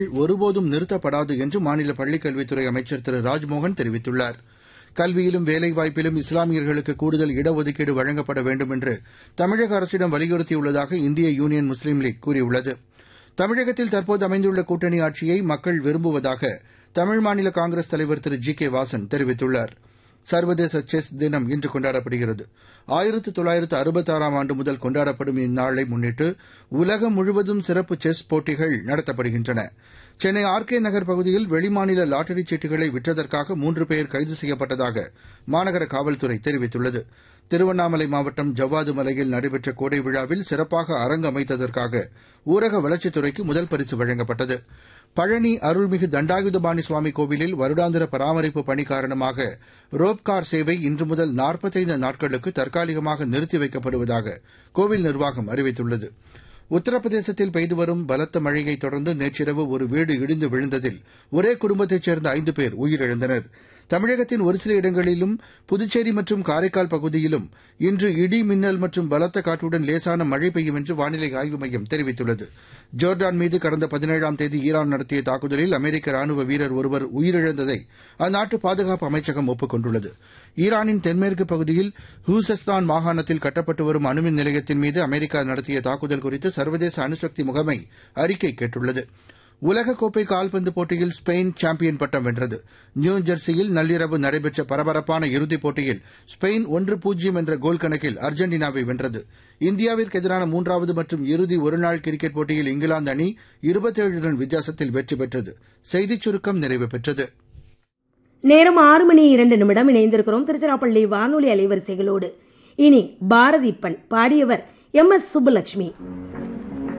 ஒருபோதும் நிறுத்தப்படாது என்று மாநில பள்ளிக்கல்வித்துறை அமைச்சர் திரு ராஜ்மோகன் தெரிவித்துள்ளார் கல்வியிலும் வேலைவாய்ப்பிலும் இஸ்லாமியர்களுக்கு கூடுதல் இடஒதுக்கீடு வழங்கப்பட வேண்டும் என்று தமிழக அரசிடம் வலியுறுத்தியுள்ளதாக இந்திய யூனியன் முஸ்லீம் லீக் கூறியுள்ளது தமிழகத்தில் தற்போது அமைந்துள்ள கூட்டணி ஆட்சியை மக்கள் விரும்புவதாக தமிழ் மாநில காங்கிரஸ் தலைவர் திரு ஜி கே வாசன் தெரிவித்துள்ளார் சர்வதேச செஸ் தினம் இன்று கொண்டாடப்படுகிறது ஆயிரத்து தொள்ளாயிரத்து அறுபத்தாறாம் ஆண்டு முதல் கொண்டாடப்படும் இந்நாளை முன்னிட்டு உலகம் முழுவதும் சிறப்பு செஸ் போட்டிகள் நடத்தப்படுகின்றன சென்னை ஆர் கே நகர் பகுதியில் வெளிமாநில லாட்டரி சீட்டுகளை விற்றதற்காக மூன்று பேர் கைது செய்யப்பட்டதாக மாநகர காவல்துறை தெரிவித்துள்ளது திருவண்ணாமலை மாவட்டம் ஜவ்வாது மலையில் நடைபெற்ற கோடை விழாவில் சிறப்பாக அரங்கு அமைத்ததற்காக ஊரக வளர்ச்சித்துறைக்கு முதல் பரிசு வழங்கப்பட்டது பழனி அருள்மிகு தண்டாயுதபாணி சுவாமி கோவிலில் வருடாந்திர பராமரிப்பு பணி காரணமாக ரோப்கார் சேவை இன்று முதல் நாற்பத்தைந்து நாட்களுக்கு தற்காலிகமாக நிறுத்தி வைக்கப்படுவதாக கோவில் நிர்வாகம் அறிவித்துள்ளது உத்தரப்பிரதேசத்தில் பெய்து வரும் பலத்த மழையை தொடர்ந்து நேற்றிரவு ஒரு வீடு இடிந்து விழுந்ததில் ஒரே குடும்பத்தைச் சேர்ந்த ஐந்து பேர் உயிரிழந்தனர் தமிழகத்தின் ஒரு சில இடங்களிலும் புதுச்சேரி மற்றும் காரைக்கால் பகுதியிலும் இன்று இடி மின்னல் மற்றும் பலத்த காற்றுடன் லேசான மழை பெய்யும் என்று வானிலை ஆய்வு மையம் தெரிவித்துள்ளது ஜோர்டான் மீது கடந்த பதினேழாம் தேதி ஈரான் நடத்திய தாக்குதலில் அமெரிக்க ராணுவ வீரர் ஒருவர் உயிரிழந்ததை அந்நாட்டு பாதுகாப்பு அமைச்சகம் ஒப்புக் கொண்டுள்ளது ஈரானின் தென்மேற்கு பகுதியில் ஹூசஸ்தான் மாகாணத்தில் கட்டப்பட்டு வரும் அணுமின் நிலையத்தின் மீது அமெரிக்கா நடத்திய தாக்குதல் குறித்து சர்வதேச அணுசக்தி முகமை அறிக்கை கேட்டுள்ளது உலகக்கோப்பை கால்பந்து போட்டியில் ஸ்பெயின் சாம்பியன் பட்டம் வென்றது நியூ ஜெர்சியில் நள்ளிரவு நடைபெற்ற பரபரப்பான இறுதிப் போட்டியில் ஸ்பெயின் ஒன்று பூஜ்ஜியம் என்ற கோல் கணக்கில் அர்ஜென்டினாவை வென்றது இந்தியாவிற்கு எதிரான மூன்றாவது மற்றும் இறுதி ஒருநாள் கிரிக்கெட் போட்டியில் இங்கிலாந்து அணி இருபத்தேழு ரன் வித்தியாசத்தில் வெற்றி பெற்றது செய்திச் சுருக்கம் நிறைவு பெற்றது நேரம் ஆறு மணி இரண்டு நிமிடம் இணைந்திருக்கிறோம் திருச்சிராப்பள்ளி வானொலி அலைவரிசைகளோடு இனி பாரதி பண் பாடியவர் எம் எஸ் சுப்புலட்சுமி